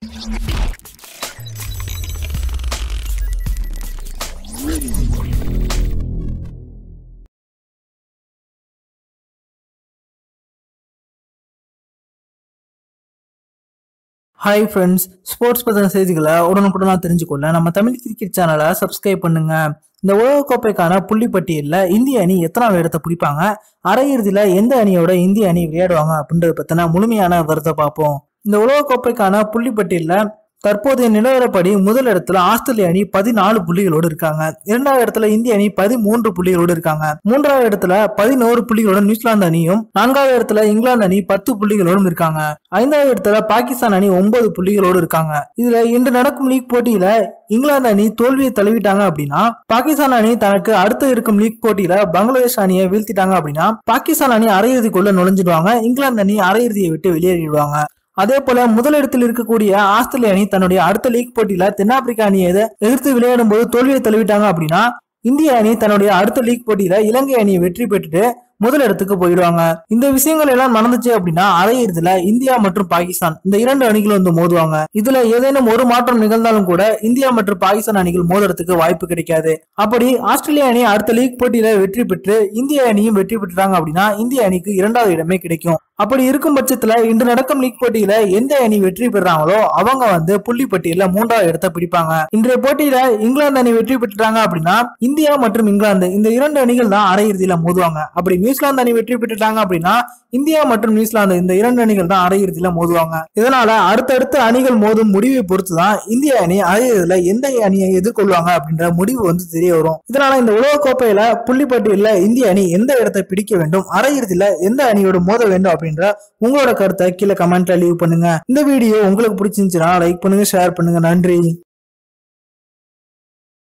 hi friends sports பற்றின செய்திகளை உடனுக்குடனாக தெரிஞ்சுக்கொள்ள நம்ம தமிழ் கிரிக்கெட் சேனலை சப்ஸ்கிரைப் பண்ணுங்க இந்த உலகக்கோப்பைக்கான புள்ளி பட்டியலில் இந்திய அணி எத்தனாவது இடத்தை பிடிப்பாங்க அரையிறுதியில் எந்த அணியோட இந்திய அணி விளையாடுவாங்க அப்படின்றத பற்றின முழுமையான விவரத்தை பார்ப்போம் இந்த உலகக்கோப்பைக்கான புள்ளி பட்டியலில் தற்போதைய நிலவரப்படி முதல் இடத்துல ஆஸ்திரேலிய அணி பதினாலு புள்ளிகளோடு இருக்காங்க இரண்டாவது இடத்துல இந்திய அணி பதிமூன்று புள்ளிகளோடு இருக்காங்க மூன்றாவது இடத்துல பதினோரு புள்ளிகளோட நியூசிலாந்து அணியும் நான்காவது இடத்துல இங்கிலாந்து அணி பத்து புள்ளிகளோடும் இருக்காங்க ஐந்தாவது இடத்துல பாகிஸ்தான் அணி ஒன்பது புள்ளிகளோடு இருக்காங்க இதுல இன்று நடக்கும் லீக் போட்டியில இங்கிலாந்து அணி தோல்வியை தழுவிட்டாங்க அப்படின்னா பாகிஸ்தான் அணி தனக்கு அடுத்து இருக்கும் லீக் போட்டியில பங்களாதேஷ் அணியை வீழ்த்திட்டாங்க அப்படின்னா பாகிஸ்தான் அணி அரையிறுதிக்குள்ள நுழைஞ்சிடுவாங்க இங்கிலாந்து அணி அரையிறுதியை விட்டு வெளியேறிடுவாங்க அதே போல முதலிடத்தில் இருக்கக்கூடிய ஆஸ்திரேலிய அணி தன்னுடைய அடுத்த லீக் போட்டியில தென்னாப்பிரிக்கா அணியை எதிர்- எதிர்த்து விளையாடும் போது தோல்வியை தழுவிட்டாங்க அப்படின்னா இந்திய அணி தன்னுடைய அடுத்த லீக் போட்டியில இலங்கை அணியை வெற்றி பெற்றுட்டு முதலிடத்துக்கு போயிடுவாங்க இந்த விஷயங்கள் எல்லாம் நடந்துச்சு அப்படின்னா அரையிறுதில இந்தியா மற்றும் பாகிஸ்தான் இந்த இரண்டு அணிகளும் வந்து மோதுவாங்க இதுல ஏதேனும் ஒரு மாற்றம் நிகழ்ந்தாலும் கூட இந்தியா மற்றும் பாகிஸ்தான் அணிகள் மோதுறதுக்கு வாய்ப்பு கிடைக்காது அப்படி ஆஸ்திரேலிய அணி அடுத்த லீக் போட்டியில வெற்றி பெற்று இந்திய அணியும் வெற்றி பெற்றுட்டாங்க அப்படின்னா இந்திய அணிக்கு இரண்டாவது இடமே கிடைக்கும் அப்படி இருக்கும் பட்சத்துல இன்று நடக்கும் லீக் போட்டியில எந்த அணி வெற்றி பெறாங்களோ அவங்க வந்து புள்ளி பட்டியல மூன்றாவது இடத்தை பிடிப்பாங்க இன்றைய போட்டியில இங்கிலாந்து அணி வெற்றி பெற்றுட்டாங்க அப்படின்னா இந்தியா மற்றும் இங்கிலாந்து இந்த இரண்டு அணிகள் தான் அரையிறுதியில மோதுவாங்க அப்படி நியூசிலாந்து அணி வெற்றி பெற்றுட்டாங்க அப்படின்னா இந்தியா மற்றும் நியூசிலாந்து இந்த இரண்டு அணிகள் தான் அரையிறுதியில மோதுவாங்க இதனால அடுத்தடுத்த அணிகள் மோதும் முடிவை பொறுத்து தான் இந்திய அணி அரையிறுதியில எந்த அணியை எதிர்கொள்வாங்க அப்படின்ற முடிவு வந்து தெரிய வரும் இதனால இந்த உலக கோப்பையில புள்ளிப்பட்டியல இந்திய அணி எந்த இடத்தை பிடிக்க வேண்டும் அரையிறுதியில எந்த அணியோட மோத வேண்டும் அப்படின்ற உங்களோட கருத்தை கீழே கமெண்ட்ல லீவ் பண்ணுங்க இந்த வீடியோ உங்களுக்கு பிடிச்சிருந்துச்சுன்னா லைக் பண்ணுங்க ஷேர் பண்ணுங்க நன்றி